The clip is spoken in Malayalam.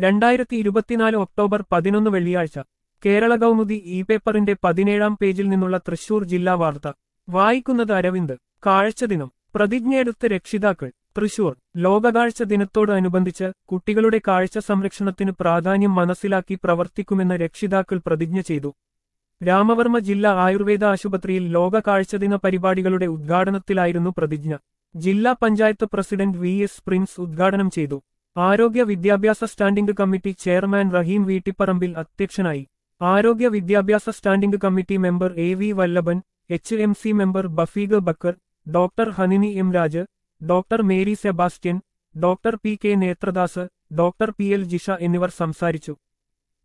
രണ്ടായിരത്തി ഇരുപത്തിനാല് ഒക്ടോബർ പതിനൊന്ന് വെള്ളിയാഴ്ച കേരള കൗമുദി ഇ പേപ്പറിന്റെ പതിനേഴാം പേജിൽ നിന്നുള്ള തൃശൂർ ജില്ലാ വാർത്ത വായിക്കുന്നത് അരവിന്ദ് കാഴ്ച ദിനം പ്രതിജ്ഞയെടുത്ത് രക്ഷിതാക്കൾ തൃശൂർ ലോകകാഴ്ച ദിനത്തോടനുബന്ധിച്ച് കുട്ടികളുടെ കാഴ്ച സംരക്ഷണത്തിന് പ്രാധാന്യം മനസ്സിലാക്കി പ്രവർത്തിക്കുമെന്ന് രക്ഷിതാക്കൾ പ്രതിജ്ഞ ചെയ്തു രാമവർമ്മ ജില്ലാ ആയുർവേദ ആശുപത്രിയിൽ ലോക കാഴ്ചദിന പരിപാടികളുടെ ഉദ്ഘാടനത്തിലായിരുന്നു പ്രതിജ്ഞ ജില്ലാ panchayat president V S Prince ഉദ്ഘാടനം ചെയ്തു ആരോഗ്യ വിദ്യാഭ്യാസ standing committee chairman Rahim Veettipparambil അധ്യക്ഷനായി ആരോഗ്യ വിദ്യാഭ്യാസ standing committee member A V Vallabhan H M C member Bafeeq Bakkar doctor Hanini M Raj doctor Mary Sebastian doctor P K Netradas doctor P L Jisha എന്നിവർ സംസാരിച്ചു